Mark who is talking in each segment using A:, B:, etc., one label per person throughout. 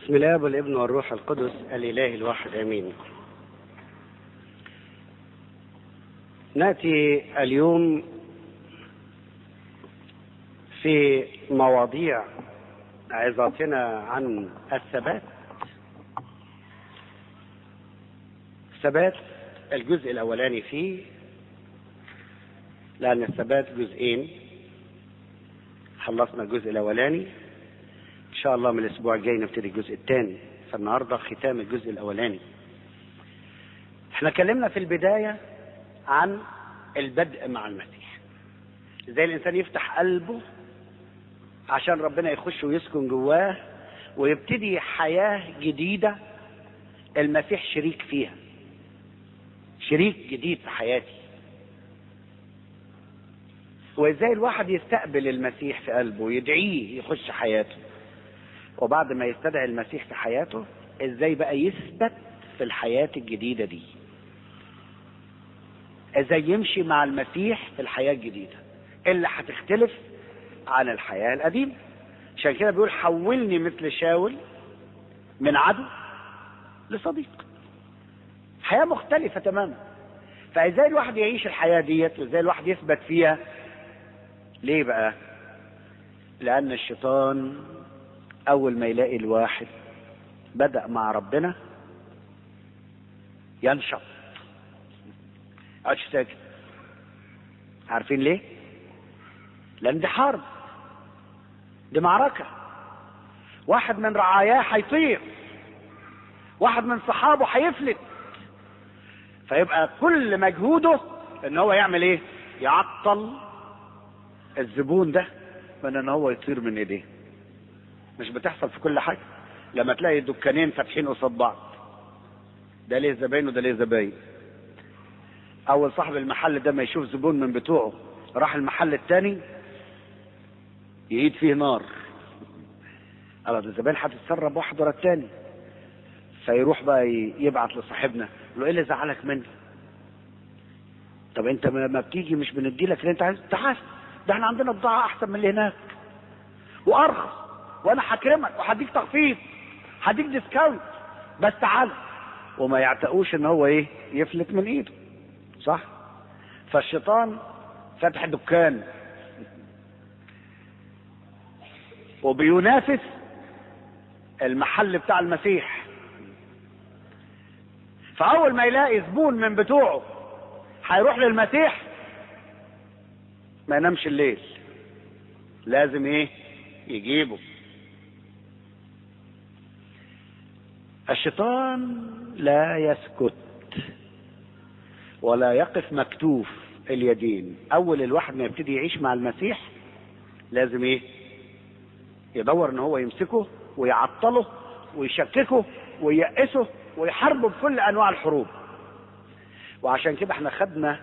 A: بسم الله والابن والروح القدس الاله الواحد امين ناتي اليوم في مواضيع عظاتنا عن الثبات الثبات الجزء الاولاني فيه لان الثبات جزئين خلصنا الجزء الاولاني ان شاء الله من الاسبوع الجاي نبتدي الجزء الثاني فالنهارده ختام الجزء الاولاني احنا اتكلمنا في البدايه عن البدء مع المسيح ازاي الانسان يفتح قلبه عشان ربنا يخش ويسكن جواه ويبتدي حياه جديده المسيح شريك فيها شريك جديد في حياتي وازاي الواحد يستقبل المسيح في قلبه ويدعيه يخش حياته وبعد ما يستدعي المسيح في حياته ازاي بقى يثبت في الحياة الجديدة دي ازاي يمشي مع المسيح في الحياة الجديدة اللي هتختلف عن الحياة القديمة عشان كده بيقول حولني مثل شاول من عدو لصديق حياة مختلفة تماما فازاي الواحد يعيش الحياة ديت وازاي الواحد يثبت فيها ليه بقى لان الشيطان اول ما يلاقي الواحد بدأ مع ربنا ينشط اقعدش ساكت عارفين ليه لان دي حرب دي معركة واحد من رعاياه هيطير واحد من صحابه هيفلت فيبقى كل مجهوده ان هو يعمل ايه يعطل الزبون ده من ان هو يطير من ايديه مش بتحصل في كل حاجه لما تلاقي دكانين فاتحين قصاد بعض ده ليه زباين وده ليه زباين اول صاحب المحل ده ما يشوف زبون من بتوعه راح المحل التاني يعيد فيه نار قال ده الزباين هتتسرب واحد ورا التاني فيروح بقى يبعت لصاحبنا يقول له ايه اللي زعلك مني طب انت ما بتيجي مش بندي لك اللي انت عايزه تعال ده احنا عندنا بضاعه احسن من اللي هناك وارخص وانا هكرمك وهديك تخفيض هديك ديسكاونت بس تعال وما يعتقوش ان هو ايه يفلت من ايده صح فالشيطان فتح دكان وبينافس المحل بتاع المسيح فاول ما يلاقي زبون من بتوعه هيروح للمسيح ما ينامش الليل لازم ايه يجيبه الشيطان لا يسكت ولا يقف مكتوف اليدين اول الواحد ما يبتدي يعيش مع المسيح لازم ايه يدور ان هو يمسكه ويعطله ويشككه وييأسه ويحاربه بكل انواع الحروب وعشان كده احنا خدنا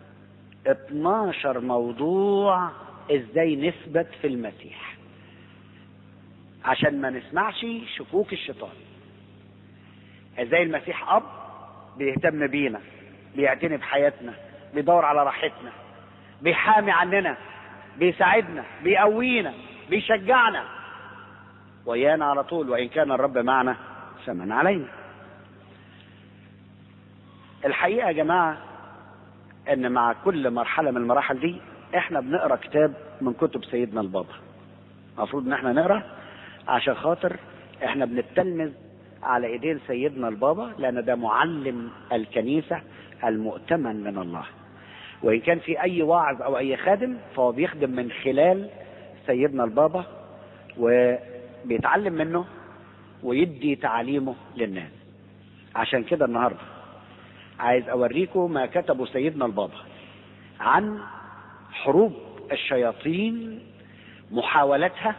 A: 12 موضوع ازاي نثبت في المسيح عشان ما نسمعش شكوك الشيطان ازاي المسيح اب بيهتم بينا بيعتني بحياتنا بيدور على راحتنا بيحامي عننا بيساعدنا بيقوينا بيشجعنا ويانا على طول وان كان الرب معنا فمن علينا الحقيقه يا جماعه ان مع كل مرحله من المراحل دي احنا بنقرا كتاب من كتب سيدنا البابا المفروض ان احنا نقرا عشان خاطر احنا بنتلمذ على ايدين سيدنا البابا لان ده معلم الكنيسه المؤتمن من الله وان كان في اي واعظ او اي خادم فهو بيخدم من خلال سيدنا البابا وبيتعلم منه ويدي تعاليمه للناس عشان كده النهارده عايز اوريكم ما كتبه سيدنا البابا عن حروب الشياطين محاولتها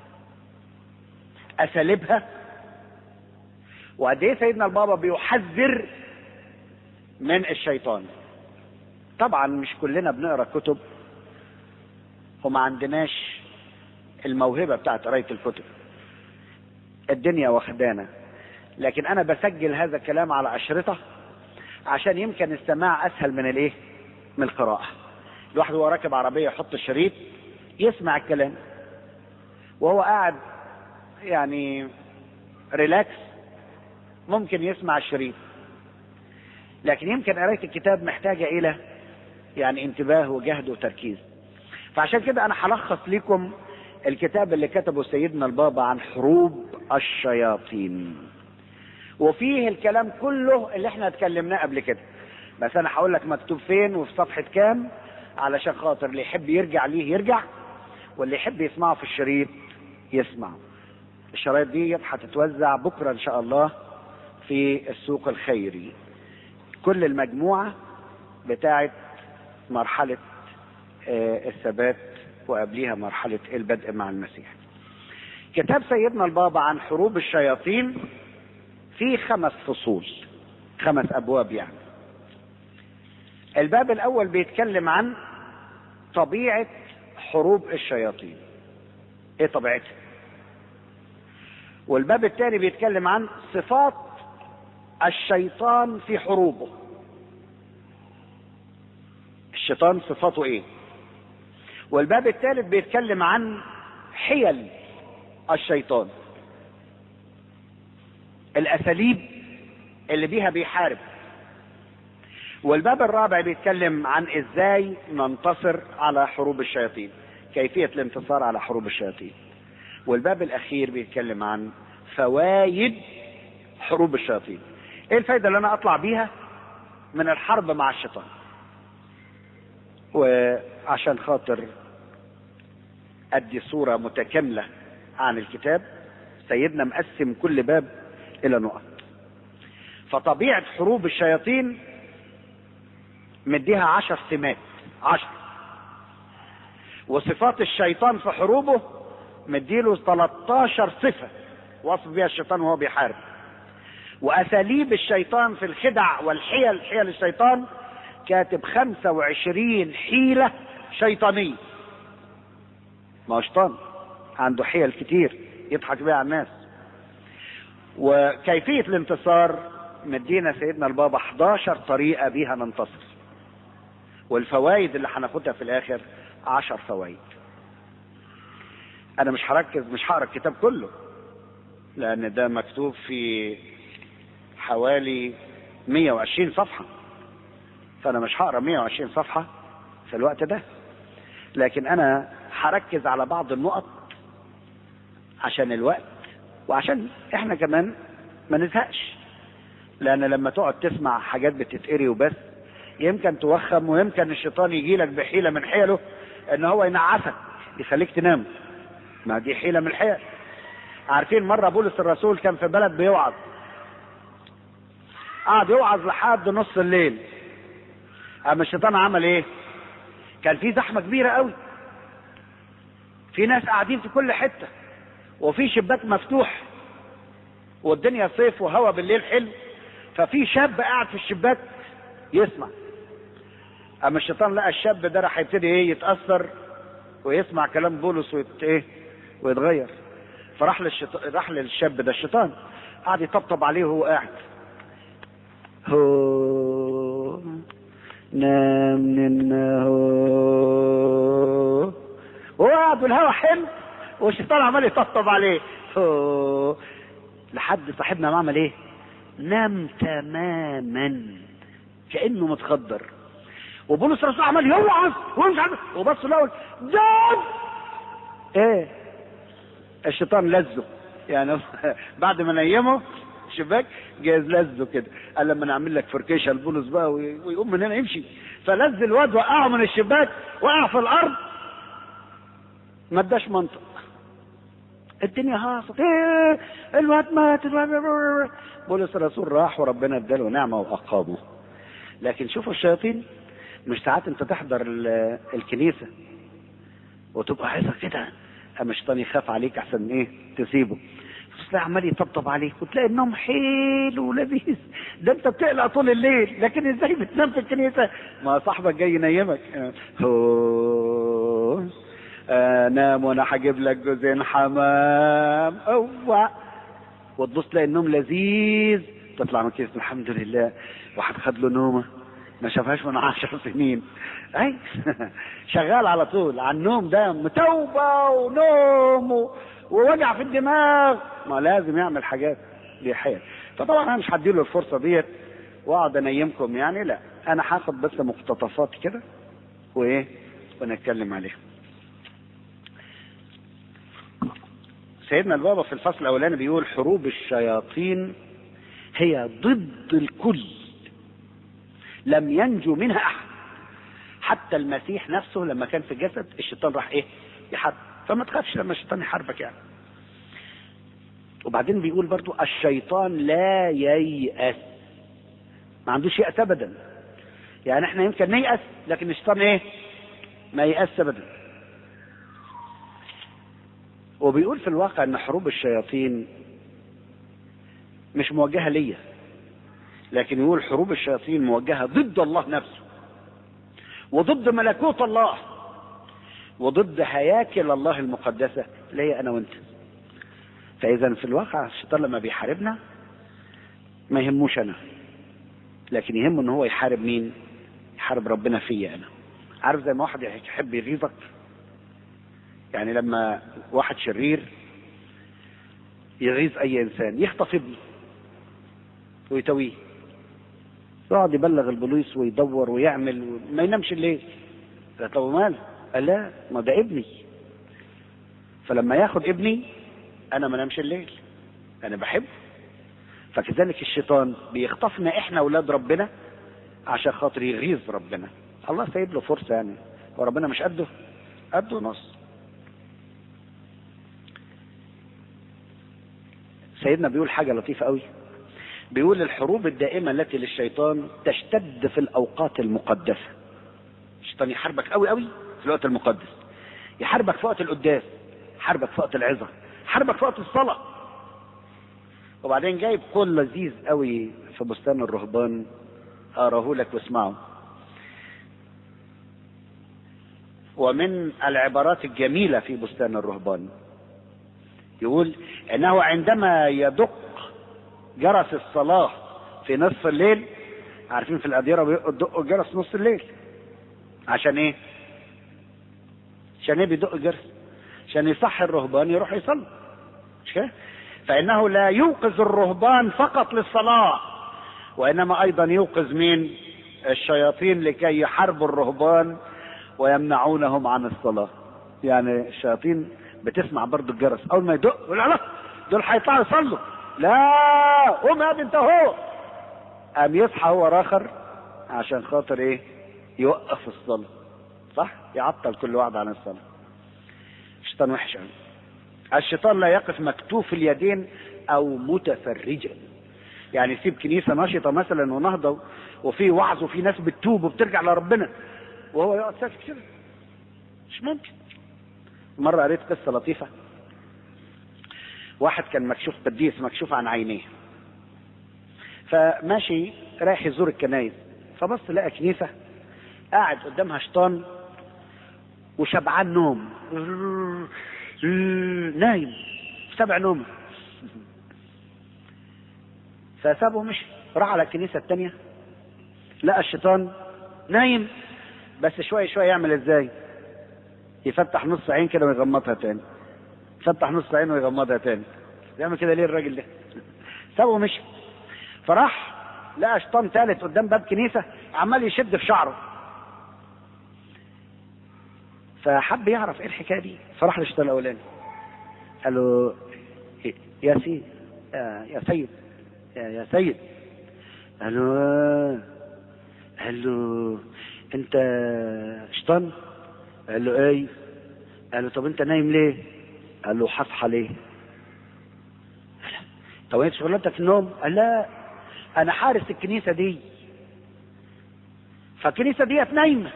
A: اساليبها وقد ايه سيدنا البابا بيحذر من الشيطان طبعا مش كلنا بنقرا كتب وما عندناش الموهبه بتاعت قرايه الكتب الدنيا واخدانا لكن انا بسجل هذا الكلام على اشرطه عشان يمكن السماع اسهل من الايه من القراءه الواحد وهو راكب عربيه يحط الشريط يسمع الكلام وهو قاعد يعني ريلاكس ممكن يسمع الشريط لكن يمكن قرايه الكتاب محتاجه الى يعني انتباه وجهد وتركيز فعشان كده انا هلخص لكم الكتاب اللي كتبه سيدنا البابا عن حروب الشياطين وفيه الكلام كله اللي احنا اتكلمناه قبل كده بس انا هقول لك مكتوب فين وفي صفحه كام علشان خاطر اللي يحب يرجع ليه يرجع واللي يحب يسمعه في الشريط يسمع الشرايط دي هتتوزع بكره ان شاء الله في السوق الخيري كل المجموعه بتاعت مرحله آه، الثبات وقبليها مرحله البدء مع المسيح كتاب سيدنا البابا عن حروب الشياطين فيه خمس فصول خمس ابواب يعني الباب الاول بيتكلم عن طبيعه حروب الشياطين ايه طبيعتها والباب الثاني بيتكلم عن صفات الشيطان في حروبه الشيطان صفاته ايه والباب الثالث بيتكلم عن حيل الشيطان الاساليب اللي بيها بيحارب والباب الرابع بيتكلم عن ازاي ننتصر على حروب الشياطين كيفية الانتصار على حروب الشياطين والباب الاخير بيتكلم عن فوائد حروب الشياطين ايه الفايدة اللي انا اطلع بيها من الحرب مع الشيطان وعشان خاطر ادي صورة متكاملة عن الكتاب سيدنا مقسم كل باب الى نقط فطبيعة حروب الشياطين مديها عشر سمات عشر وصفات الشيطان في حروبه مديله 13 صفة وصف بيها الشيطان وهو بيحارب وأساليب الشيطان في الخدع والحيل حيل الشيطان كاتب 25 حيلة شيطانية ما هو شيطان عنده حيل كتير يضحك بيها على الناس وكيفية الانتصار مدينا سيدنا البابا 11 طريقة بيها ننتصر والفوائد اللي هناخدها في الاخر 10 فوائد انا مش هركز مش هقرا الكتاب كله لان ده مكتوب في حوالي 120 صفحة فانا مش هقرا 120 صفحة في الوقت ده لكن انا هركز على بعض النقط عشان الوقت وعشان احنا كمان ما نزهقش لان لما تقعد تسمع حاجات بتتقري وبس يمكن توخم ويمكن الشيطان يجي لك بحيلة من حيله ان هو ينعسك يخليك تنام ما دي حيلة من الحيل عارفين مرة بولس الرسول كان في بلد بيوعظ قعد يوعظ لحد نص الليل اما الشيطان عمل ايه كان في زحمة كبيرة قوي في ناس قاعدين في كل حتة وفي شباك مفتوح والدنيا صيف وهوا بالليل حلو ففي شاب قاعد في الشباك يسمع اما الشيطان لقى الشاب ده راح يبتدي ايه يتاثر ويسمع كلام بولس ويت ايه ويتغير فراح للشيطان راح للشاب ده الشيطان قعد يطبطب عليه وهو قاعد هو نام ننا هو وهو قاعد والهوا حلو والشيطان عمال يطبطب عليه هو لحد صاحبنا ما عمل ايه نام تماما كانه متخدر وبولس الرسول عمال يوعظ ومش عارف وبص الاول جاب ايه الشيطان لزه يعني بعد ما نيمه شباك جايز لزه كده قال لما نعمل لك فركيشه لبولس بقى ويقوم من هنا يمشي فلز الواد وقعه من الشباك وقع في الارض ما اداش منطق الدنيا هاصت ايه الواد مات الواد بولس الرسول راح وربنا اداله نعمه واقامه لكن شوفوا الشياطين مش ساعات انت تحضر الكنيسه وتبقى عايزه كده اما الشيطان يخاف عليك احسن ايه تسيبه تلاقي عمال يطبطب عليك وتلاقي النوم حلو ولذيذ ده انت بتقلق طول الليل لكن ازاي بتنام في الكنيسه ما صاحبك جاي ينيمك هو آه نام وانا هجيب لك جوزين حمام اوعى وتبص تلاقي النوم لذيذ تطلع من كيس الحمد لله واحد خد له نومه ما شافهاش من عشر سنين اي شغال على طول على النوم ده متوبه ونوم ووجع في الدماغ ما لازم يعمل حاجات دي حيل فطبعا انا مش هديله الفرصه ديت واقعد انيمكم يعني لا انا هاخد بس مقتطفات كده وايه ونتكلم عليها سيدنا البابا في الفصل الاولاني بيقول حروب الشياطين هي ضد الكل لم ينجو منها احد حتى المسيح نفسه لما كان في الجسد الشيطان راح ايه يحارب فما تخافش لما الشيطان يحاربك يعني وبعدين بيقول برضو الشيطان لا ييأس ما عندوش يأس ابدا يعني احنا يمكن نيأس لكن الشيطان ايه ما يأس ابدا وبيقول في الواقع ان حروب الشياطين مش موجهة ليا لكن يقول حروب الشياطين موجهة ضد الله نفسه وضد ملكوت الله وضد هياكل الله المقدسة اللي هي أنا وأنت فإذا في الواقع الشيطان لما بيحاربنا ما يهموش أنا لكن يهمه إن هو يحارب مين؟ يحارب ربنا فيا أنا عارف زي ما واحد يحب يغيظك يعني لما واحد شرير يغيظ أي إنسان يخطف ابنه ويتويه يقعد يبلغ البوليس ويدور ويعمل ما ينامش الليل طب مال قال لا ما ده ابني فلما ياخد ابني انا ما نامش الليل انا بحبه فكذلك الشيطان بيخطفنا احنا اولاد ربنا عشان خاطر يغيظ ربنا الله سايب له فرصه يعني وربنا مش قده قده نص سيدنا بيقول حاجه لطيفه قوي بيقول الحروب الدائمة التي للشيطان تشتد في الأوقات المقدسة الشيطان يحاربك قوي قوي في الوقت المقدس يحاربك في وقت القداس يحاربك في وقت العظة يحاربك في وقت الصلاة وبعدين جايب قول لذيذ قوي في بستان الرهبان أقراه لك واسمعه ومن العبارات الجميلة في بستان الرهبان يقول انه عندما يدق جرس الصلاة في نصف الليل عارفين في الأديرة بيدقوا الجرس نص الليل عشان ايه؟ عشان ايه بيدق الجرس؟ عشان يصحي الرهبان يروح يصلي مش كده؟ فإنه لا يوقظ الرهبان فقط للصلاة وإنما أيضا يوقظ مين؟ الشياطين لكي يحاربوا الرهبان ويمنعونهم عن الصلاة يعني الشياطين بتسمع برضو الجرس أول ما يدق يقول لا دول هيطلعوا يصلوا لا قوم يا انت اهو قام يصحى هو اخر عشان خاطر ايه يوقف الصلاه صح يعطل كل واحد عن الصلاه الشيطان وحش قوي الشيطان لا يقف مكتوف اليدين او متفرجا يعني يسيب كنيسه نشطه مثلا ونهضه وفي وعظ وفي ناس بتتوب وبترجع لربنا وهو يقعد ساكت كده مش ممكن مره قريت قصه لطيفه واحد كان مكشوف قديس مكشوف عن عينيه فماشي رايح يزور الكنايس فبص لقى كنيسه قاعد قدامها شيطان وشبعان نوم نايم سبع نوم فسابه مشي راح على الكنيسه الثانيه لقى الشيطان نايم بس شويه شويه يعمل ازاي يفتح نص عين كده ويغمضها تاني فتح نص عينه ويغمضها تاني بيعمل كده ليه الراجل ده سابه ومشي فراح لقى شيطان ثالث قدام باب كنيسة عمال يشد في شعره فحب يعرف ايه الحكايه دي فراح للشيطان الاولاني قال له يا سيد يا سيد يا سيد قال له قال له انت شيطان قال له ايه قال له طب انت نايم ليه قال له هصحى ليه طب انت شغلتك النوم قال لا انا حارس الكنيسه دي فالكنيسه ديت نايمه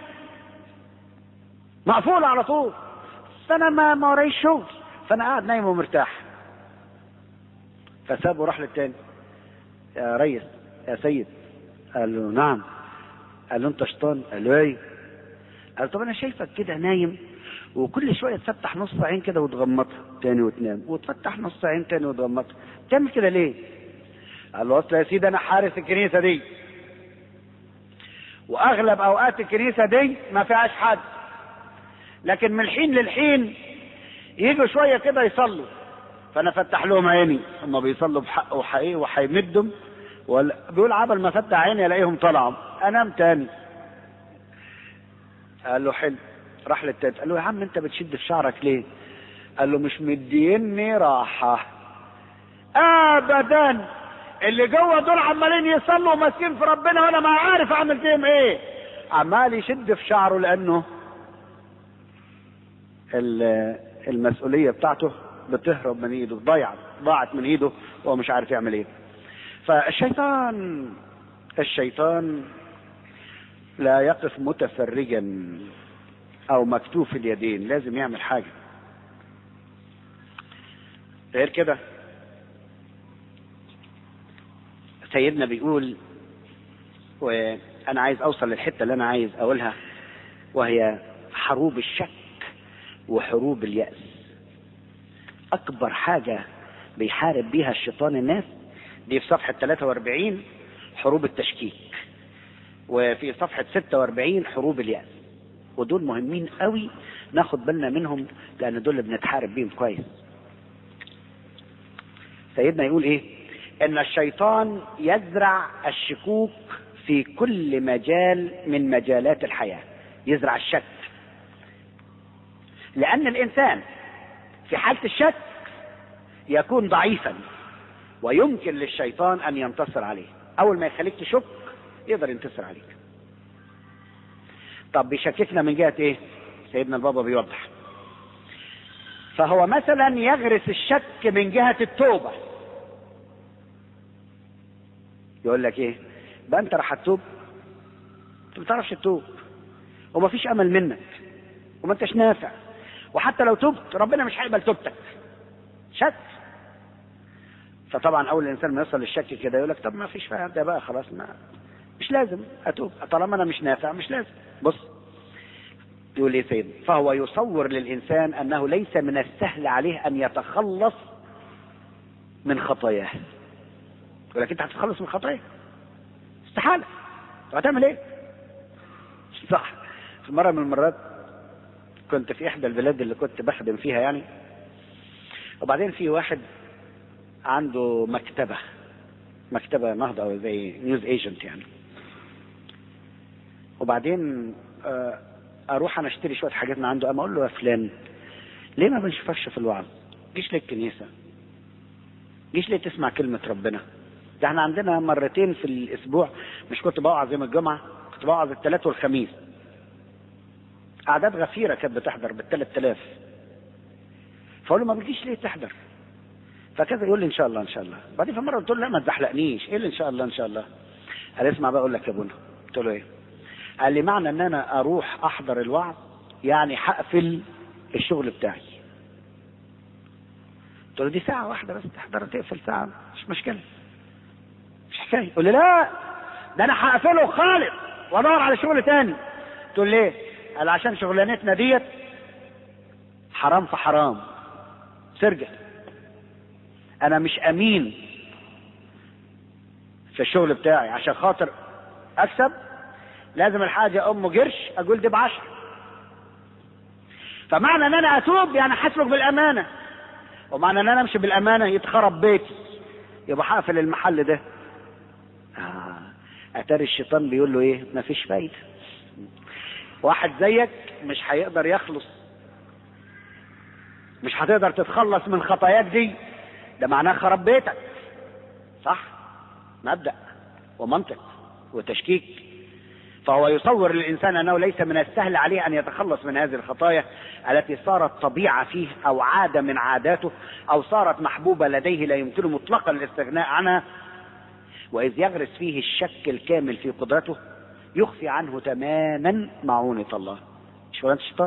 A: مقفوله على طول انا ما ما ورايش شغل فانا قاعد نايم ومرتاح فسابه وراح للتاني يا ريس يا سيد قال له نعم قال له انت شيطان قال له ايه قال طب انا شايفك كده نايم وكل شويه تفتح نص عين كده وتغمضها تاني وتنام وتفتح نص عين تاني وتغمضها تعمل كده ليه؟ قال له اصل يا سيدي انا حارس الكنيسه دي واغلب اوقات الكنيسه دي ما فيهاش حد لكن من الحين للحين يجوا شويه كده يصلوا فانا فتح لهم عيني هم بيصلوا بحق وحقيقي وهيمدهم ولا بيقول عبل ما فتح عيني الاقيهم طلعوا انام تاني قال له حلو راح للتالت قال له يا عم انت بتشد في شعرك ليه قال له مش مديني راحة ابدا اللي جوه دول عمالين يصلوا وماسكين في ربنا وانا ما عارف اعمل فيهم ايه عمال يشد في شعره لانه المسؤوليه بتاعته بتهرب من ايده ضيعت ضاعت من ايده وهو مش عارف يعمل ايه فالشيطان الشيطان لا يقف متفرجا او مكتوف اليدين لازم يعمل حاجه غير كده سيدنا بيقول وانا عايز اوصل للحته اللي انا عايز اقولها وهي حروب الشك وحروب اليأس اكبر حاجه بيحارب بيها الشيطان الناس دي في صفحه 43 حروب التشكيك وفي صفحه 46 حروب اليأس ودول مهمين قوي ناخد بالنا منهم لان دول اللي بنتحارب بيهم كويس سيدنا يقول ايه ان الشيطان يزرع الشكوك في كل مجال من مجالات الحياه يزرع الشك لان الانسان في حاله الشك يكون ضعيفا ويمكن للشيطان ان ينتصر عليه اول ما يخليك تشك يقدر ينتصر عليك طب بيشككنا من جهه ايه سيدنا البابا بيوضح فهو مثلا يغرس الشك من جهه التوبه يقول لك ايه بقى انت راح تتوب انت ما بتعرفش تتوب وما فيش امل منك وما انتش نافع وحتى لو تبت ربنا مش هيقبل توبتك شك فطبعا اول الانسان ما يوصل للشك كده يقول لك طب ما فيش فايده بقى خلاص ما مش لازم اتوب طالما انا مش نافع مش لازم بص يقول ايه سيد فهو يصور للانسان انه ليس من السهل عليه ان يتخلص من خطاياه يقول لك انت هتتخلص من خطايا استحاله طب هتعمل ايه صح في مره من المرات كنت في احدى البلاد اللي كنت بخدم فيها يعني وبعدين في واحد عنده مكتبه مكتبه نهضه او زي نيوز ايجنت يعني وبعدين اروح انا اشتري شويه حاجات من عنده اما اقول له يا فلان ليه ما بنشوفكش في الوعظ جيش ليه الكنيسه جيش ليه تسمع كلمه ربنا ده احنا عندنا مرتين في الاسبوع مش كنت بوعظ يوم الجمعه كنت بوعظ الثلاث والخميس اعداد غفيره كانت بتحضر بالثلاث آلاف فاقول له ما بتجيش ليه تحضر فكذا يقول لي ان شاء الله ان شاء الله بعدين في مره قلت له لا ما تزحلقنيش ايه اللي ان شاء الله ان شاء الله قال اسمع بقى اقول لك يا ابونا قلت له ايه قال لي معنى ان انا اروح احضر الوعظ يعني هقفل الشغل بتاعي قلت له دي ساعة واحدة بس تحضر تقفل ساعة مش مشكلة مش حكاية يقول لي لا ده انا هقفله خالص وادور على شغل تاني قلت له ليه؟ قال عشان شغلانتنا ديت حرام في حرام سرجة انا مش امين في الشغل بتاعي عشان خاطر اكسب لازم الحاجة ام قرش اقول دي بعشر فمعنى ان انا اتوب يعني هسلك بالامانة ومعنى ان انا امشي بالامانة يتخرب بيتي يبقى هقفل المحل ده آه. اتاري الشيطان بيقول له ايه مفيش فايدة واحد زيك مش هيقدر يخلص مش هتقدر تتخلص من خطاياك دي ده معناه خرب بيتك صح مبدأ ومنطق وتشكيك فهو يصور للإنسان أنه ليس من السهل عليه أن يتخلص من هذه الخطايا التي صارت طبيعة فيه أو عادة من عاداته أو صارت محبوبة لديه لا يمكنه مطلقا الاستغناء عنها وإذ يغرس فيه الشك الكامل في قدرته يخفي عنه تماما معونة الله شغلانة الشيطان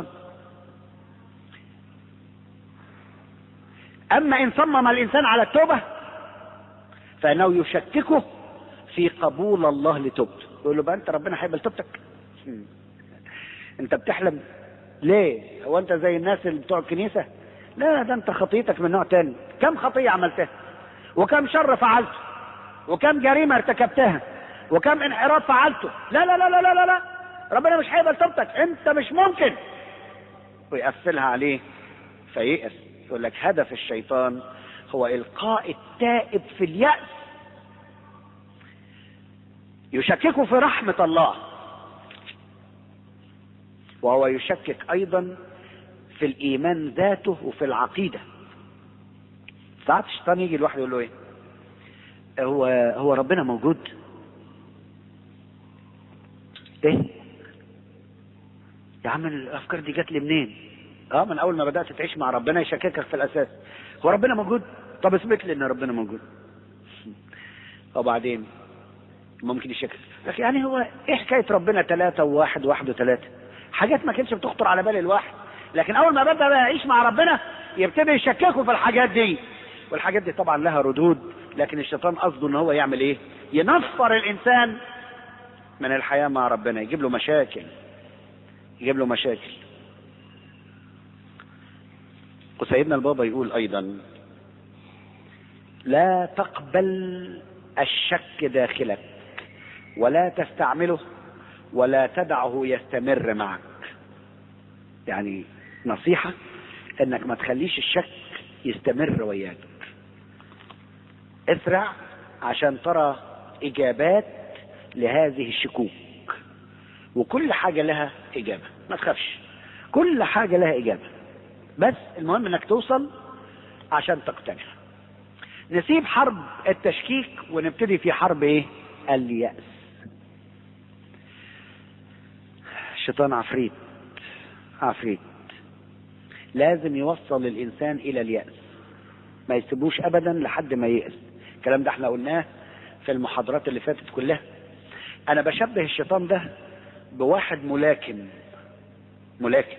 A: أما إن صمم الإنسان على التوبة فإنه يشككه في قبول الله لتوبته يقول له بقى أنت ربنا هيقبل توبتك أنت بتحلم ليه هو أنت زي الناس اللي بتوع الكنيسة لا ده أنت خطيتك من نوع تاني كم خطية عملتها وكم شر فعلته وكم جريمة ارتكبتها وكم انحراف فعلته لا لا لا لا لا لا, لا. ربنا مش هيقبل توبتك انت مش ممكن ويقفلها عليه فييأس يقول لك هدف الشيطان هو القاء التائب في اليأس يشكك في رحمة الله وهو يشكك ايضا في الايمان ذاته وفي العقيدة ساعات الشيطان يجي الواحد يقول له ايه هو هو ربنا موجود ايه يا عم الافكار دي جات لي منين اه من اول ما بدات تعيش مع ربنا يشككك في الاساس هو ربنا موجود طب اثبت لي ان ربنا موجود وبعدين ممكن يشكك لكن يعني هو ايه حكايه ربنا ثلاثة وواحد واحد وثلاثة حاجات ما كانتش بتخطر على بال الواحد لكن اول ما بدا بقى يعيش مع ربنا يبتدي يشككوا في الحاجات دي والحاجات دي طبعا لها ردود لكن الشيطان قصده ان هو يعمل ايه ينفر الانسان من الحياه مع ربنا يجيب له مشاكل يجيب له مشاكل وسيدنا البابا يقول ايضا لا تقبل الشك داخلك ولا تستعمله ولا تدعه يستمر معك يعني نصيحة انك ما تخليش الشك يستمر وياك اسرع عشان ترى اجابات لهذه الشكوك وكل حاجة لها اجابة ما تخافش كل حاجة لها اجابة بس المهم انك توصل عشان تقتنع نسيب حرب التشكيك ونبتدي في حرب ايه اليأس الشيطان عفريت عفريت لازم يوصل الانسان الى اليأس ما يسيبوش ابدا لحد ما ييأس الكلام ده احنا قلناه في المحاضرات اللي فاتت كلها انا بشبه الشيطان ده بواحد ملاكم ملاكم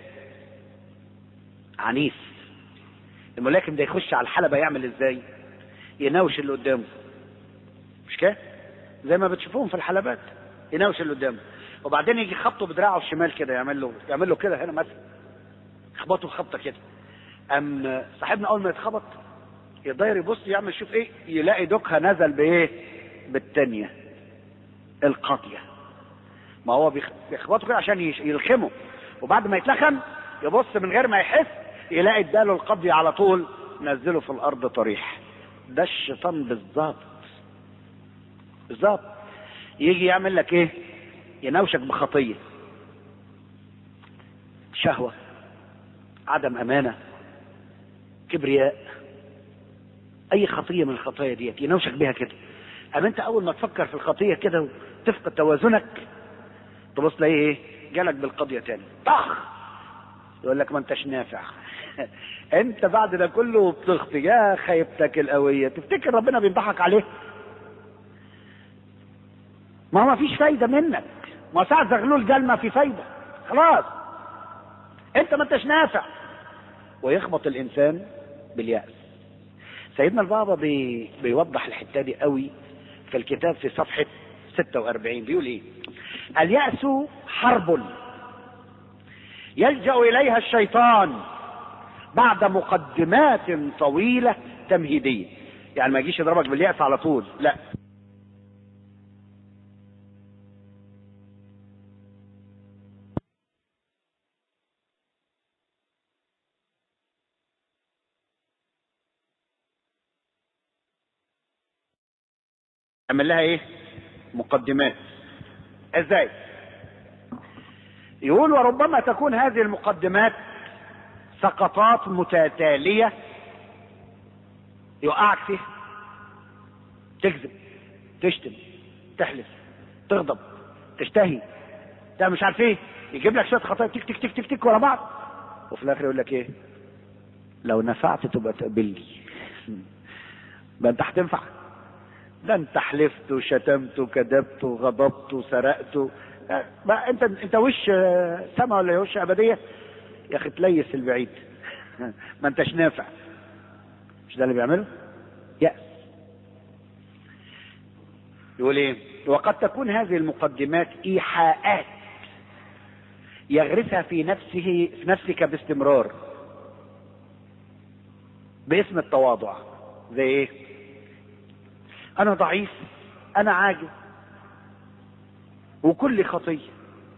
A: عنيف الملاكم ده يخش على الحلبة يعمل ازاي يناوش اللي قدامه مش كده زي ما بتشوفوهم في الحلبات يناوش اللي قدامه وبعدين يجي خبطه بدراعه الشمال كده يعمل له يعمل له كده هنا مثلا يخبطه خبطه كده ام صاحبنا اول ما يتخبط يقدر يبص يعمل شوف ايه يلاقي دوكها نزل بايه بالتانية القاضية ما هو بيخبطه كده عشان يلخمه وبعد ما يتلخم يبص من غير ما يحس يلاقي اداله القضية على طول نزله في الارض طريح ده الشيطان بالظبط بالظبط يجي يعمل لك ايه يناوشك بخطيه شهوه عدم امانه كبرياء اي خطيه من الخطايا ديت يناوشك بيها كده اما انت اول ما تفكر في الخطيه كده وتفقد توازنك تبص تلاقيه ايه جالك بالقضيه تاني طخ يقول لك ما انتش نافع انت بعد ده كله بتخطي يا خيبتك القويه تفتكر ربنا بيضحك عليه ما هو ما فيش فايده منك ما ساعة زغلول قال ما في فايده خلاص انت ما انتش نافع ويخبط الانسان بالياس سيدنا البابا بي بيوضح الحته دي قوي في الكتاب في صفحه 46 بيقول ايه الياس حرب يلجا اليها الشيطان بعد مقدمات طويله تمهيديه يعني ما يجيش يضربك بالياس على طول لا عمل لها ايه مقدمات ازاي يقول وربما تكون هذه المقدمات سقطات متتالية يوقعك فيها تكذب تشتم تحلف تغضب تشتهي ده مش عارف ايه يجيب لك شويه خطايا تك تك تك تك تك ورا بعض وفي الاخر يقول لك ايه لو نفعت تبقى تقبلني ما انت هتنفع ده انت حلفت وشتمت وكذبت وغضبت وسرقت ما انت انت وش سما ولا وش ابديه يا اخي تليس البعيد ما انتش نافع مش ده اللي بيعمله يأس يقول ايه وقد تكون هذه المقدمات ايحاءات يغرسها في نفسه في نفسك باستمرار باسم التواضع زي ايه انا ضعيف انا عاجز وكل خطيه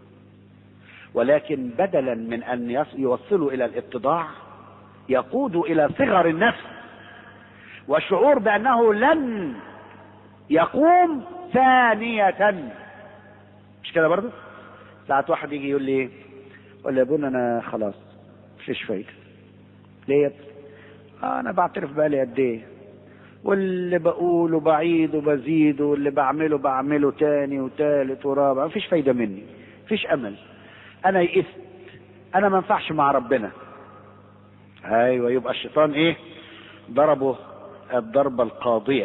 A: ولكن بدلا من ان يوصلوا الى الاتضاع يقود الى صغر النفس والشعور بانه لن يقوم ثانية مش كده برضه ساعات واحد يجي يقول لي ايه يقول لي يا ابونا انا خلاص مفيش فايدة ليه يا ابني؟ آه انا بعترف بقالي قد ايه واللي بقوله بعيد وبزيد واللي بعمله بعمله تاني وتالت ورابع مفيش فايدة مني مفيش امل انا يئست انا ما ينفعش مع ربنا ايوه يبقى الشيطان ايه ضربه الضربة القاضية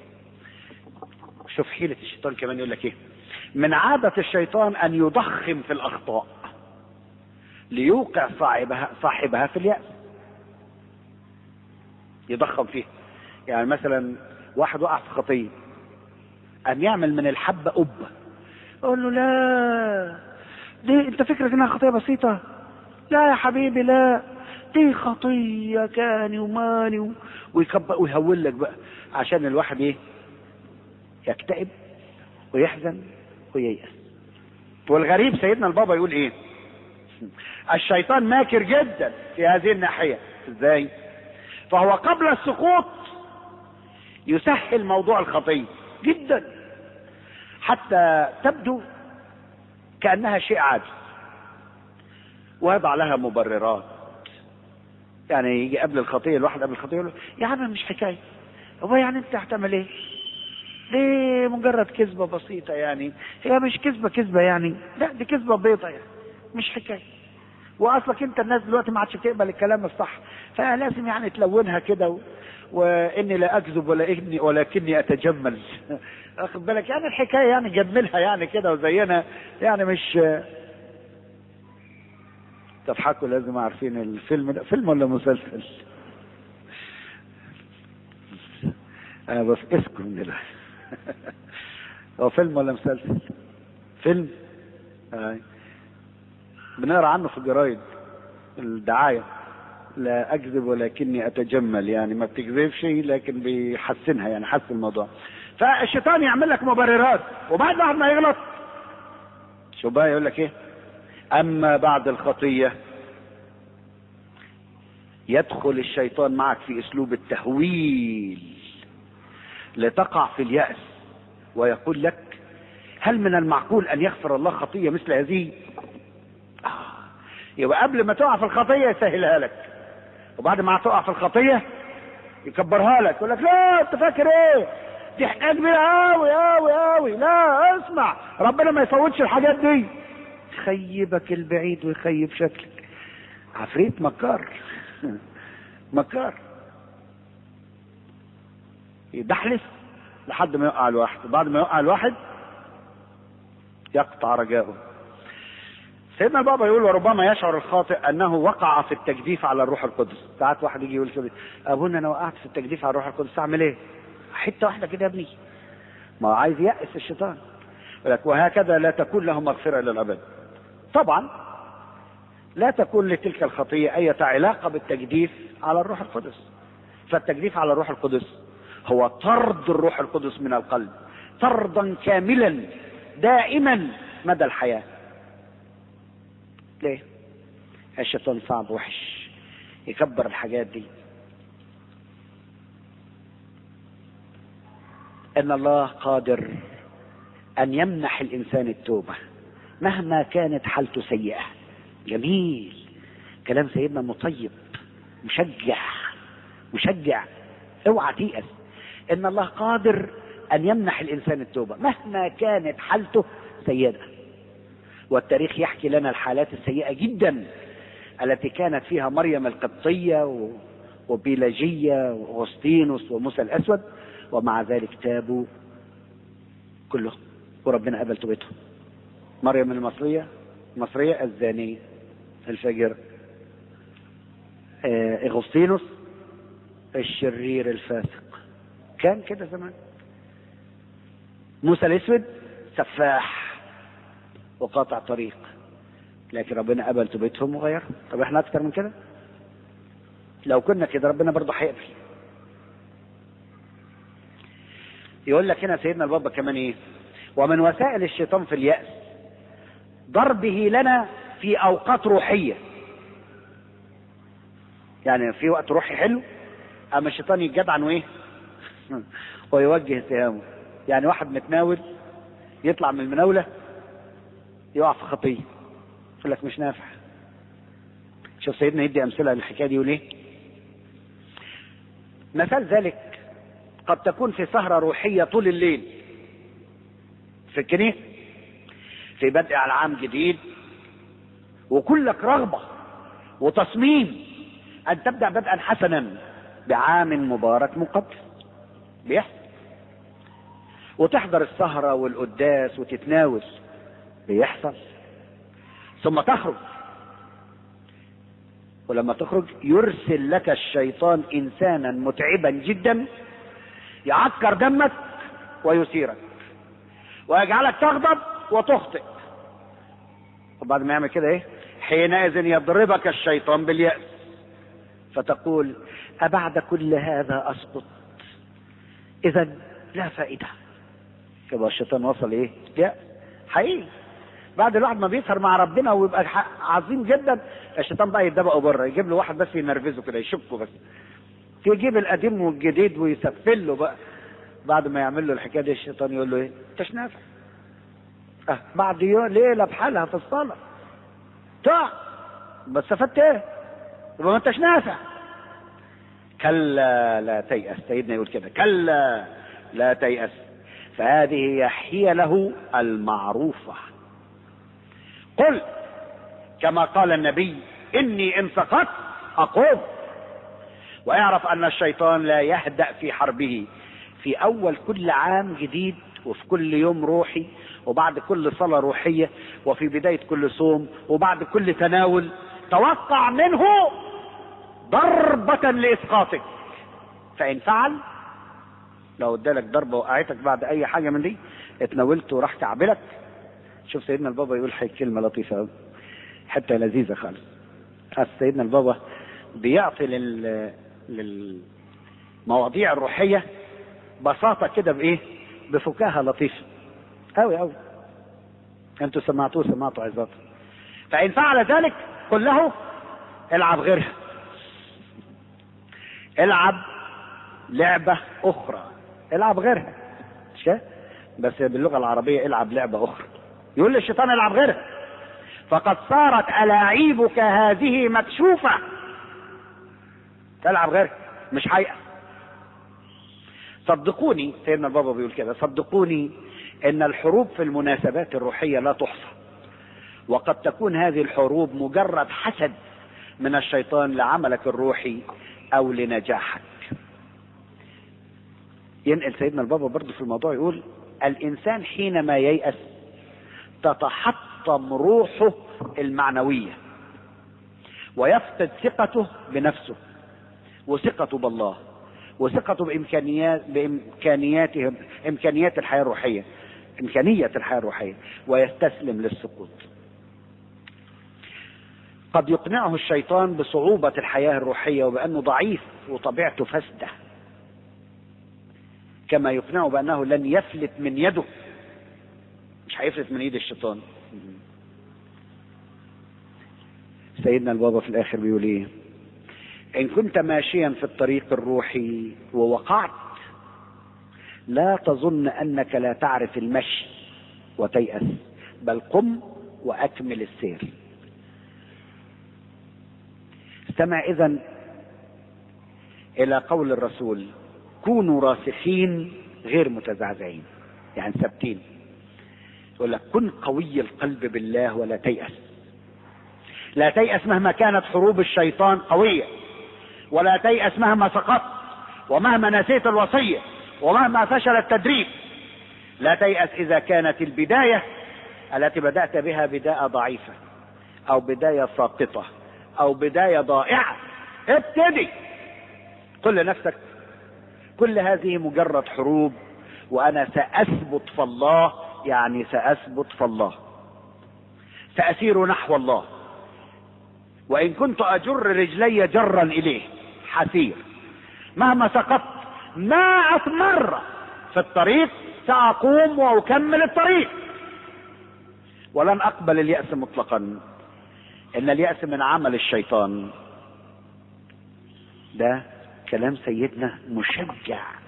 A: شوف حيلة الشيطان كمان يقول لك ايه من عادة الشيطان ان يضخم في الاخطاء ليوقع صاحبها صاحبها في اليأس يضخم فيها يعني مثلا واحد وقع في خطية أن يعمل من الحبة قبة أقول له لا دي أنت فكرك إنها خطية بسيطة لا يا حبيبي لا دي خطية كاني وماني و- ويكبر ويهول لك بقى عشان الواحد إيه يكتئب ويحزن وييأس والغريب سيدنا البابا يقول إيه الشيطان ماكر جدا في هذه الناحية ازاي فهو قبل السقوط يسهل موضوع الخطية جدا حتى تبدو كأنها شيء عادي ويضع لها مبررات يعني يجي قبل الخطية الواحد قبل الخطية يقول له يا عم مش حكاية هو يعني انت هتعمل ايه دي مجرد كذبة بسيطة يعني هي مش كذبة كذبة يعني لا دي كذبة بيضة يعني مش حكاية واصلك انت الناس دلوقتي ما عادش بتقبل الكلام الصح فلازم يعني تلونها كده و... واني لا اكذب ولا إني ولكني اتجمل واخد بالك يعني الحكايه يعني جملها يعني كده وزينها يعني مش تضحكوا لازم عارفين الفيلم ده فيلم ولا مسلسل انا بس اسكت من دلوقتي هو فيلم ولا مسلسل فيلم آه. بنقرا عنه في الجرايد الدعايه لا اكذب ولكني اتجمل يعني ما بتكذبش لكن بيحسنها يعني حسن الموضوع فالشيطان يعمل لك مبررات وبعد واحد ما يغلط شو بقى يقول لك ايه اما بعد الخطيه يدخل الشيطان معك في اسلوب التهويل لتقع في الياس ويقول لك هل من المعقول ان يغفر الله خطيه مثل هذه آه. يبقى قبل ما تقع في الخطيه يسهلها لك وبعد ما تقع في الخطيه يكبرها لك يقول لك لا انت فاكر ايه دي حكايه كبيره قوي قوي قوي لا اسمع ربنا ما يفوتش الحاجات دي يخيبك البعيد ويخيب شكلك عفريت مكار مكار يدحلس لحد ما يقع الواحد وبعد ما يقع الواحد يقطع رجاؤه سيدنا البابا يقول وربما يشعر الخاطئ انه وقع في التجديف على الروح القدس ساعات واحد يجي يقول كده ابونا انا وقعت في التجديف على الروح القدس اعمل ايه حته واحده كده يا ابني ما هو عايز يأس الشيطان يقول لك وهكذا لا تكون له مغفرة إلى الأبد طبعا لا تكون لتلك الخطية أي علاقة بالتجديف على الروح القدس فالتجديف على الروح القدس هو طرد الروح القدس من القلب طردا كاملا دائما مدى الحياة ليه الشيطان صعب وحش يكبر الحاجات دي ان الله قادر ان يمنح الانسان التوبه مهما كانت حالته سيئه جميل كلام سيدنا مطيب مشجع مشجع اوعى تيأس ان الله قادر ان يمنح الانسان التوبه مهما كانت حالته سيئه والتاريخ يحكي لنا الحالات السيئه جدا التي كانت فيها مريم القبطيه وبيلاجيه واغسطينوس وموسى الاسود ومع ذلك تابوا كلهم وربنا قبل توبتهم مريم المصرية المصرية الزانية الفجر اغسطينوس الشرير الفاسق كان كده زمان موسى الاسود سفاح وقاطع طريق لكن ربنا قبل توبتهم وغيرهم طب احنا اكتر من كده لو كنا كده ربنا برضه هيقبل يقول لك هنا سيدنا البابا كمان ايه ومن وسائل الشيطان في اليأس ضربه لنا في اوقات روحية يعني في وقت روحي حلو اما الشيطان يتجدعن وايه ويوجه سهامه يعني واحد متناول يطلع من المناولة يقع في خطية يقول لك مش نافع شوف سيدنا يدي أمثلة للحكاية دي يقول إيه مثال ذلك قد تكون في سهرة روحية طول الليل في الكنيسة في بدء على عام جديد وكلك رغبة وتصميم أن تبدأ بدءا حسنا بعام مبارك مقدس بيحصل وتحضر السهرة والقداس وتتناول بيحصل ثم تخرج ولما تخرج يرسل لك الشيطان انسانا متعبا جدا يعكر دمك ويثيرك ويجعلك تغضب وتخطئ وبعد ما يعمل كده ايه حينئذ يضربك الشيطان باليأس فتقول أبعد كل هذا أسقط إذا لا فائدة يبقى الشيطان وصل إيه؟ يأس حقيقي بعد الواحد ما بيسهر مع ربنا ويبقى عظيم جدا الشيطان بقى يدبقه بره يجيب له واحد بس ينرفزه كده يشكه بس تجيب القديم والجديد ويسفل له بقى بعد ما يعمل له الحكايه دي الشيطان يقول له ايه؟ انتش نافع أه بعد يوم ليله بحالها في الصلاه تقع بس استفدت ايه؟ يبقى ما انتش نافع كلا لا تيأس سيدنا يقول كده كلا لا تيأس فهذه هي حيله المعروفة قل كما قال النبي إني إن سقطت أقوم ويعرف أن الشيطان لا يهدأ في حربه في أول كل عام جديد وفي كل يوم روحي وبعد كل صلاة روحية وفي بداية كل صوم وبعد كل تناول توقع منه ضربة لإسقاطك فإن فعل لو ادالك ضربة وقعتك بعد أي حاجة من دي اتناولت وراح كعبلك شوف سيدنا البابا يقول حي كلمة لطيفة أوي حتى لذيذة خالص سيدنا البابا بيعطي لل للمواضيع الروحية بساطة كده بإيه؟ بفكاهة لطيفة أوي أوي أنتوا سمعتوه سمعتوا عظاته فإن فعل ذلك قل له العب غيرها العب لعبة أخرى العب غيرها مش كده؟ بس باللغة العربية العب لعبة أخرى يقول للشيطان العب غيرها فقد صارت ألاعيبك هذه مكشوفة تلعب غيرها مش حقيقة صدقوني سيدنا البابا بيقول كده صدقوني ان الحروب في المناسبات الروحية لا تحصى وقد تكون هذه الحروب مجرد حسد من الشيطان لعملك الروحي او لنجاحك ينقل سيدنا البابا برضه في الموضوع يقول الانسان حينما ييأس تتحطم روحه المعنوية ويفقد ثقته بنفسه وثقته بالله وثقته بامكانيات بامكانياته امكانيات الحياه الروحيه امكانيه الحياه الروحيه ويستسلم للسقوط قد يقنعه الشيطان بصعوبه الحياه الروحيه وبانه ضعيف وطبيعته فاسده كما يقنعه بانه لن يفلت من يده مش هيفلت من ايد الشيطان سيدنا البابا في الاخر بيقول ايه ان كنت ماشيا في الطريق الروحي ووقعت لا تظن انك لا تعرف المشي وتيأس بل قم واكمل السير استمع اذا الى قول الرسول كونوا راسخين غير متزعزعين يعني ثابتين يقول لك كن قوي القلب بالله ولا تيأس لا تيأس مهما كانت حروب الشيطان قويه ولا تيأس مهما سقطت ومهما نسيت الوصية ومهما فشل التدريب لا تيأس إذا كانت البداية التي بدأت بها بداية ضعيفة أو بداية ساقطة أو بداية ضائعة ابتدي قل لنفسك كل هذه مجرد حروب وأنا سأثبت في الله يعني سأثبت في الله سأسير نحو الله وإن كنت أجر رجلي جرا إليه حسير مهما سقطت مائة مرة في الطريق سأقوم وأكمل الطريق ولن أقبل اليأس مطلقا إن اليأس من عمل الشيطان ده كلام سيدنا مشجع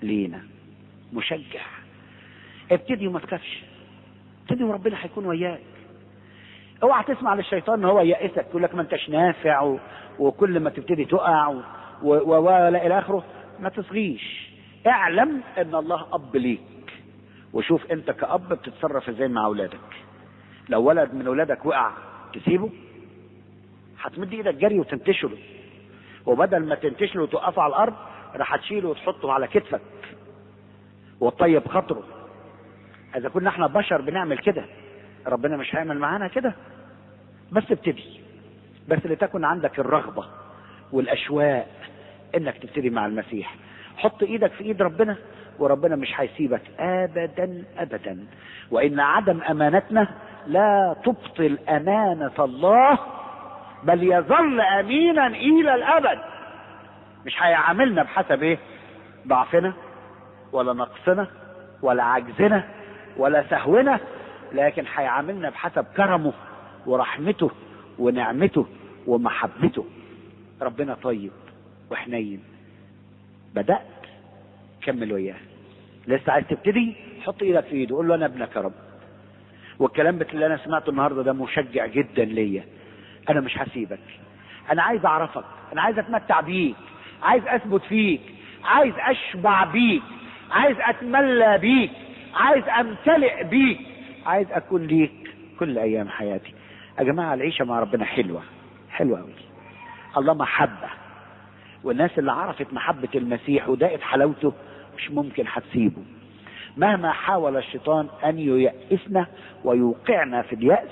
A: لينا مشجع ابتدي وما تخافش ابتدي وربنا هيكون وياك اوعى تسمع للشيطان ان هو يئسك يقول لك ما انتش نافع و... وكل ما تبتدي تقع و... و... و... الى اخره ما تصغيش اعلم ان الله اب ليك وشوف انت كاب بتتصرف ازاي مع اولادك لو ولد من اولادك وقع تسيبه هتمد ايدك جري وتنتشله وبدل ما تنتشله وتوقفه على الارض راح هتشيله وتحطه على كتفك وتطيب خاطره اذا كنا احنا بشر بنعمل كده ربنا مش هيعمل معانا كده بس ابتدي بس لتكن عندك الرغبه والاشواق انك تبتدي مع المسيح حط ايدك في ايد ربنا وربنا مش هيسيبك ابدا ابدا وان عدم امانتنا لا تبطل امانه الله بل يظل امينا الى الابد مش هيعاملنا بحسب ايه ضعفنا ولا نقصنا ولا عجزنا ولا سهونا لكن هيعاملنا بحسب كرمه ورحمته ونعمته ومحبته ربنا طيب وحنين بدأت كمل وياه لسه عايز تبتدي حط ايدك في ايده قول له انا ابنك يا رب والكلام اللي انا سمعته النهارده ده مشجع جدا ليا انا مش هسيبك انا عايز اعرفك انا عايز اتمتع بيك عايز اثبت فيك عايز اشبع بيك عايز اتملى بيك عايز امتلئ بيك عايز اكون ليك كل ايام حياتي يا جماعه العيشه مع ربنا حلوه حلوه قوي الله محبه والناس اللي عرفت محبه المسيح وداقت حلاوته مش ممكن هتسيبه مهما حاول الشيطان ان ييأسنا ويوقعنا في اليأس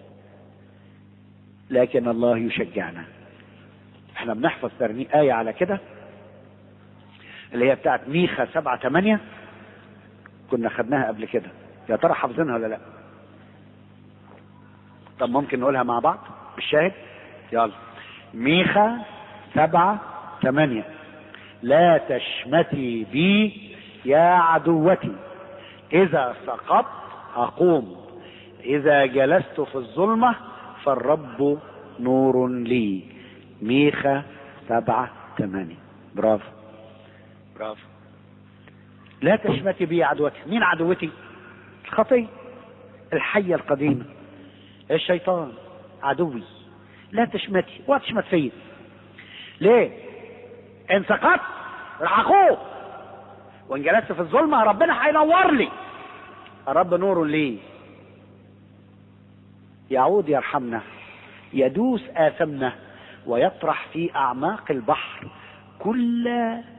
A: لكن الله يشجعنا احنا بنحفظ ترني آية على كده اللي هي بتاعت ميخا سبعة تمانية كنا خدناها قبل كده يا ترى حافظينها ولا لا طب ممكن نقولها مع بعض بالشاهد يلا ميخا سبعة ثمانية لا تشمتي بي يا عدوتي إذا سقطت أقوم إذا جلست في الظلمة فالرب نور لي ميخا سبعة ثمانية برافو برافو لا تشمتي بي يا عدوتي مين عدوتي الخطية الحية القديمة الشيطان عدوي لا تشمتي ولا تشمت فيا ليه ان سقطت راح اخوف وان جلست في الظلمه ربنا هينور لي الرب نور لي يعود يرحمنا يدوس آثمنا ويطرح في أعماق البحر كل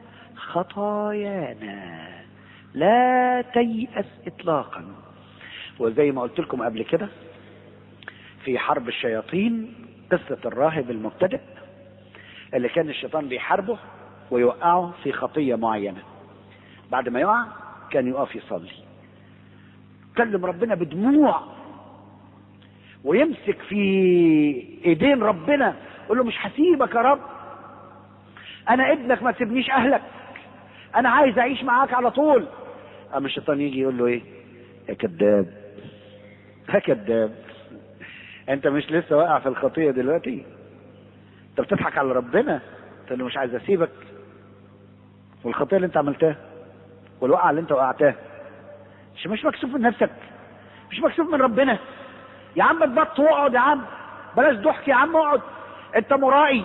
A: خطايانا لا تيأس إطلاقا وزي ما قلت لكم قبل كده في حرب الشياطين قصة الراهب المبتدئ اللي كان الشيطان بيحاربه ويوقعه في خطية معينة بعد ما يقع كان يقف يصلي كلم ربنا بدموع ويمسك في ايدين ربنا يقول له مش هسيبك يا رب انا ابنك ما تسيبنيش اهلك انا عايز اعيش معاك على طول اما الشيطان يجي يقول له ايه يا كذاب يا كذاب انت مش لسه واقع في الخطيه دلوقتي انت بتضحك على ربنا تقول له مش عايز اسيبك والخطيه اللي انت عملتها والوقعه اللي انت وقعتها مش مش مكسوف من نفسك مش مكسوف من ربنا يا عم اتبط واقعد يا عم بلاش ضحك يا عم اقعد انت مرائي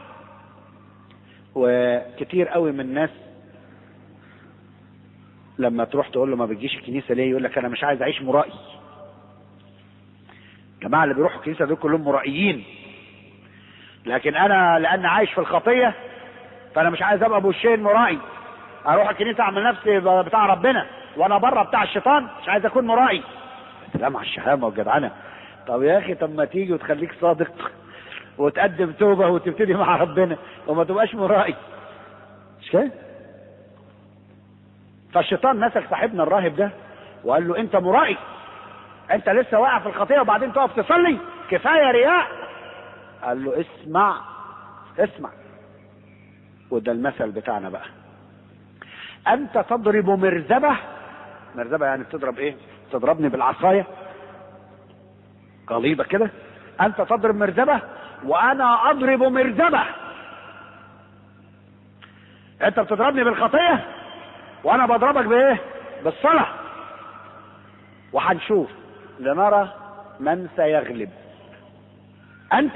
A: وكتير قوي من الناس لما تروح تقول له ما بتجيش الكنيسه ليه يقول لك انا مش عايز اعيش مرائي الجماعه اللي بيروحوا الكنيسه دول كلهم مرائيين لكن انا لان عايش في الخطيه فانا مش عايز ابقى بوشين مرائي اروح الكنيسه اعمل نفسي بتاع ربنا وانا بره بتاع الشيطان مش عايز اكون مرائي سلام على الشهامه والجدعنه طب يا اخي طب ما تيجي وتخليك صادق وتقدم توبه وتبتدي مع ربنا وما تبقاش مرائي مش كده فالشيطان مسك صاحبنا الراهب ده وقال له انت مرائي انت لسه واقع في الخطيه وبعدين تقف تصلي كفايه رياء قال له اسمع اسمع وده المثل بتاعنا بقى انت تضرب مرزبه مرزبه يعني بتضرب ايه تضربني بالعصايه قليبه كده انت تضرب مرزبه وانا اضرب مرزبه انت بتضربني بالخطيه وانا بضربك بايه بالصلاة وهنشوف لنرى من سيغلب انت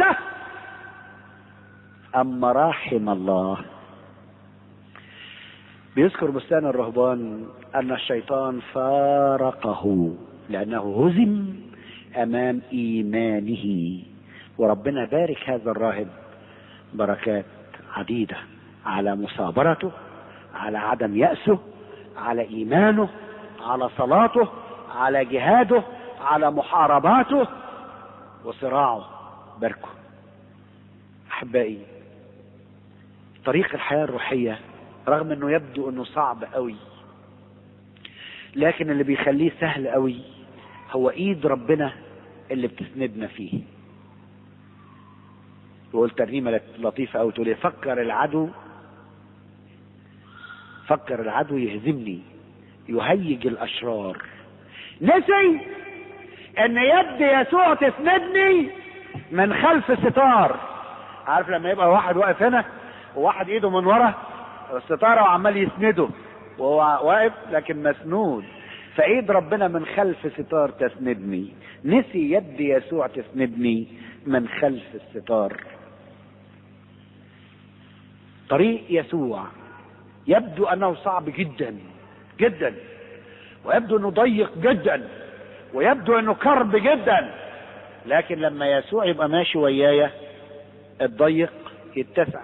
A: ام مراحم الله بيذكر بستان الرهبان ان الشيطان فارقه لانه هزم امام ايمانه وربنا بارك هذا الراهب بركات عديده على مثابرته على عدم يأسه على إيمانه على صلاته على جهاده على محارباته وصراعه باركه أحبائي طريق الحياة الروحية رغم انه يبدو انه صعب قوي لكن اللي بيخليه سهل قوي هو ايد ربنا اللي بتسندنا فيه يقول ترنيمة لطيفة أو تقول فكر العدو فكر العدو يهزمني يهيج الاشرار نسي ان يد يسوع تسندني من خلف ستار عارف لما يبقى واحد واقف هنا وواحد ايده من ورا الستاره وعمال يسنده وهو واقف لكن مسنود فايد ربنا من خلف ستار تسندني نسي يد يسوع تسندني من خلف الستار طريق يسوع يبدو انه صعب جدا جدا ويبدو انه ضيق جدا ويبدو انه كرب جدا لكن لما يسوع يبقى ماشي ويايا الضيق يتسع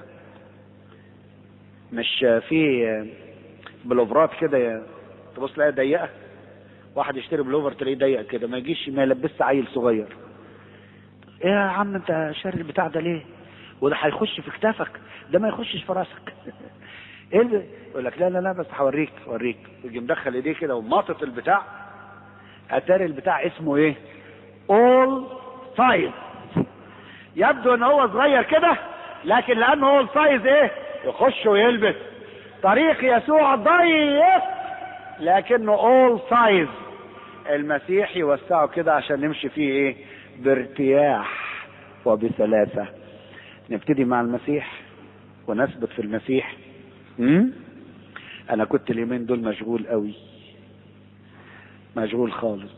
A: مش في بلوفرات كده تبص تلاقيها ضيقه واحد يشتري بلوفر تلاقيه ضيق كده ما يجيش ما يلبسش عيل صغير ايه يا عم انت شاري البتاع ده ليه وده هيخش في كتافك ده ما يخشش في راسك ايه اللي يقول لك لا لا لا بس هوريك اوريك يجي مدخل ايديه كده وماطط البتاع اتاري البتاع اسمه ايه اول سايز يبدو ان هو صغير كده لكن لانه اول سايز ايه يخش ويلبس طريق يسوع ضيق لكنه اول سايز المسيح يوسعه كده عشان نمشي فيه ايه بارتياح وبسلاسة نبتدي مع المسيح ونثبت في المسيح امم انا كنت اليومين دول مشغول قوي مشغول خالص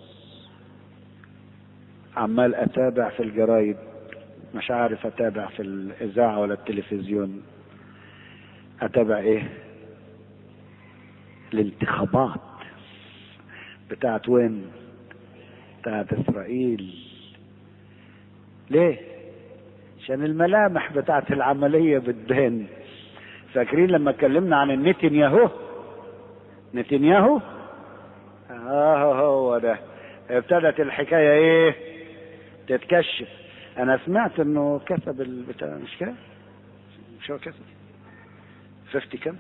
A: عمال اتابع في الجرايد مش عارف اتابع في الاذاعه ولا التلفزيون اتابع ايه الانتخابات بتاعت وين بتاعت اسرائيل ليه عشان الملامح بتاعت العمليه بتبان فاكرين لما اتكلمنا عن النتنياهو نتنياهو اه هو ده ابتدت الحكايه ايه تتكشف انا سمعت انه كسب البتاع مش كده مش هو كسب 50 كم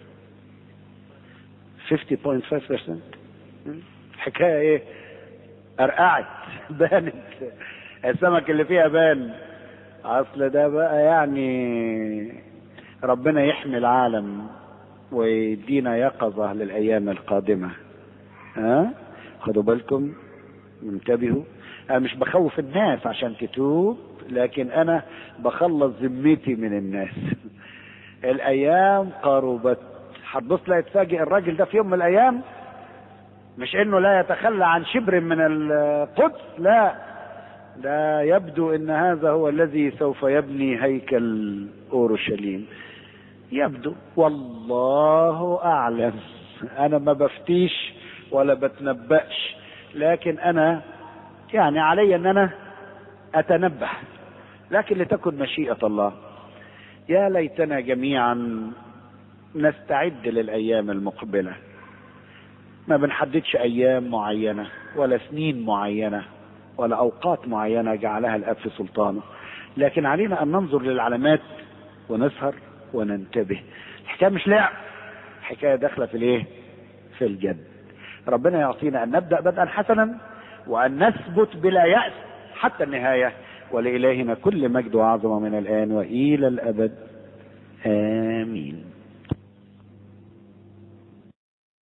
A: 50.5% الحكايه ايه ارقعت بانت السمك اللي فيها بان اصل ده بقى يعني ربنا يحمي العالم ويدينا يقظة للأيام القادمة ها خدوا بالكم انتبهوا أنا مش بخوف الناس عشان تتوب لكن أنا بخلص ذمتي من الناس الأيام قربت هتبص لا يتفاجئ الراجل ده في يوم من الأيام مش إنه لا يتخلى عن شبر من القدس لا ده يبدو ان هذا هو الذي سوف يبني هيكل اورشليم يبدو والله اعلم انا ما بفتيش ولا بتنبأش لكن انا يعني علي ان انا اتنبه لكن لتكن مشيئة الله يا ليتنا جميعا نستعد للايام المقبلة ما بنحددش ايام معينة ولا سنين معينة ولا اوقات معينة جعلها الاب في سلطانه لكن علينا ان ننظر للعلامات ونسهر وننتبه الحكايه مش لعب الحكايه داخله في الايه في الجد ربنا يعطينا ان نبدا بدءا حسنا وان نثبت بلا ياس حتى النهايه ولالهنا كل مجد وعظمه من الان والى الابد امين